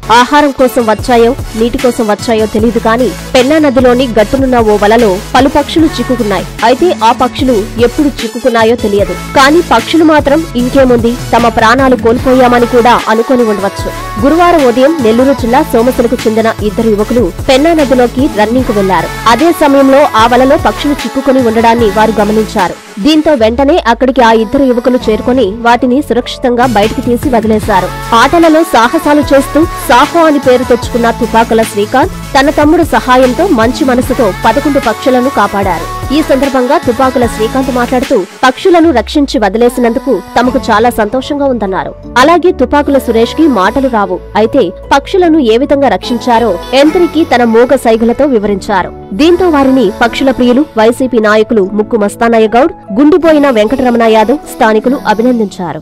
ఆహారం కోసం వచ్చాయో నీటి కోసం వచ్చాయో తెలియదు కానీ పెన్నా నదిలోని గట్టునున్న ఓ వలలో పలు పక్షులు చిక్కుకున్నాయి అయితే ఆ పక్షులు ఎప్పుడు చిక్కుకున్నాయో తెలియదు కానీ పక్షులు మాత్రం ఇంకేముంది తమ ప్రాణాలు కోల్పోయామని కూడా అనుకొని ఉండవచ్చు గురువారం ఉదయం నెల్లూరు జిల్లా సోమశలకు చెందిన ఇద్దరు యువకులు పెన్నా నదిలోకి రన్నింగ్ కు వెళ్లారు అదే సమయంలో ఆ వలలో పక్షులు చిక్కుకొని ఉండడాన్ని వారు గమనించారు దీంతో వెంటనే అక్కడికి ఆ ఇద్దరు యువకులు చేరుకొని వాటిని సురక్షితంగా బయటికి తీసి వదిలేశారు ఆటలలో సాహసాలు చేస్తూ సాహో అని పేరు తెచ్చుకున్న తుపాకుల శ్రీకాంత్ తన తమ్ముడు సహాయంతో మంచి మనసుతో పదకొండు పక్షులను కాపాడారు ఈ సందర్భంగా తుపాకుల శ్రీకాంత్ మాట్లాడుతూ పక్షులను రక్షించి వదిలేసినందుకు తమకు చాలా సంతోషంగా ఉందన్నారు అలాగే తుపాకుల సురేష్ కి మాటలు రావు అయితే పక్షులను ఏ విధంగా రక్షించారో ఎంతరికి తన మూగ సైగలతో వివరించారు దీంతో వారిని పక్షుల ప్రియులు వైసీపీ నాయకులు ముక్కు మస్తానయ్య గౌడ్ గుండిపోయిన వెంకటరమణ యాదవ్ స్థానికులు అభినందించారు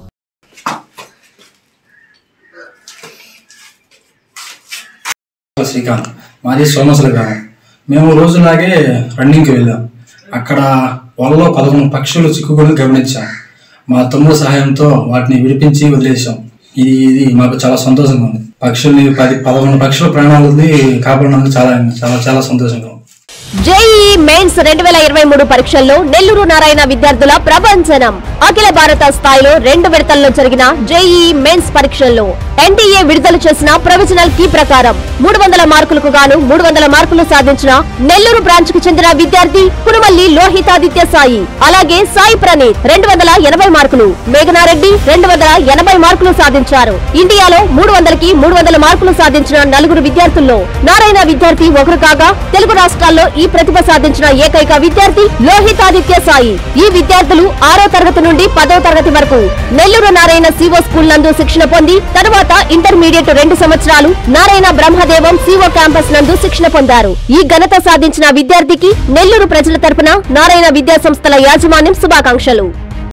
శ్రీకాంత్ మాది సోమసల గ్రామం మేము రోజులాగే రన్నింగ్కి వెళ్ళాం అక్కడ వలలో పదకొండు పక్షులు చిక్కుకొని గమనించాం మా తమ్ముడు సహాయంతో వాటిని విడిపించి వదిలేసాం ఇది ఇది మాకు చాలా సంతోషంగా ఉంది పక్షుల్ని పది పదకొండు పక్షుల ప్రాణాలని కాపాడినందుకు చాలా చాలా చాలా సంతోషంగా ఉంది జేఈఈ మెయిన్స్ రెండు వేల ఇరవై మూడు పరీక్షల్లో నెల్లూరు నారాయణ విద్యార్థుల ప్రభంజనం అఖిల భారత స్థాయిలో రెండు విడతల్లో జరిగిన జేఈఈ మెయిన్స్ పరీక్షల్లో ఎన్టీఏ విడుదల చేసిన ప్రొవిజనల్ కీ ప్రకారం మూడు వందల మార్కులకు గాను మూడు వందల మార్కులు సాధించిన నెల్లూరు బ్రాంచ్ కు చెందిన విద్యార్థి కురుమల్లి లోహితాదిత్య సాయి అలాగే సాయి ప్రణీత్ రెండు వందల ఎనభై మార్కులు మేఘనారెడ్డి రెండు వందల ఎనభై మార్కులు సాధించారు ఇండియాలో మూడు వందలకి మూడు వందల మార్కులు సాధించిన నలుగురు విద్యార్థుల్లో నారాయణ విద్యార్థి ఒకరు కాగా తెలుగు రాష్ట్రాల్లో ఈ ప్రతిభ సాధించిన ఏకైక విద్యార్థి లోహితాదిత్య సాయి ఈ విద్యార్థులు ఆరో తరగతి నుండి పదో తరగతి వరకు నెల్లూరు నారాయణ సివో స్కూల్ నందు శిక్షణ పొంది తరువాత ఇంటర్మీడియట్ రెండు సంవత్సరాలు నారాయణ బ్రహ్మదేవం సివో క్యాంపస్ నందు శిక్షణ పొందారు ఈ ఘనత సాధించిన విద్యార్థికి నెల్లూరు ప్రజల తరపున నారాయణ విద్యా సంస్థల యాజమాన్యం శుభాకాంక్షలు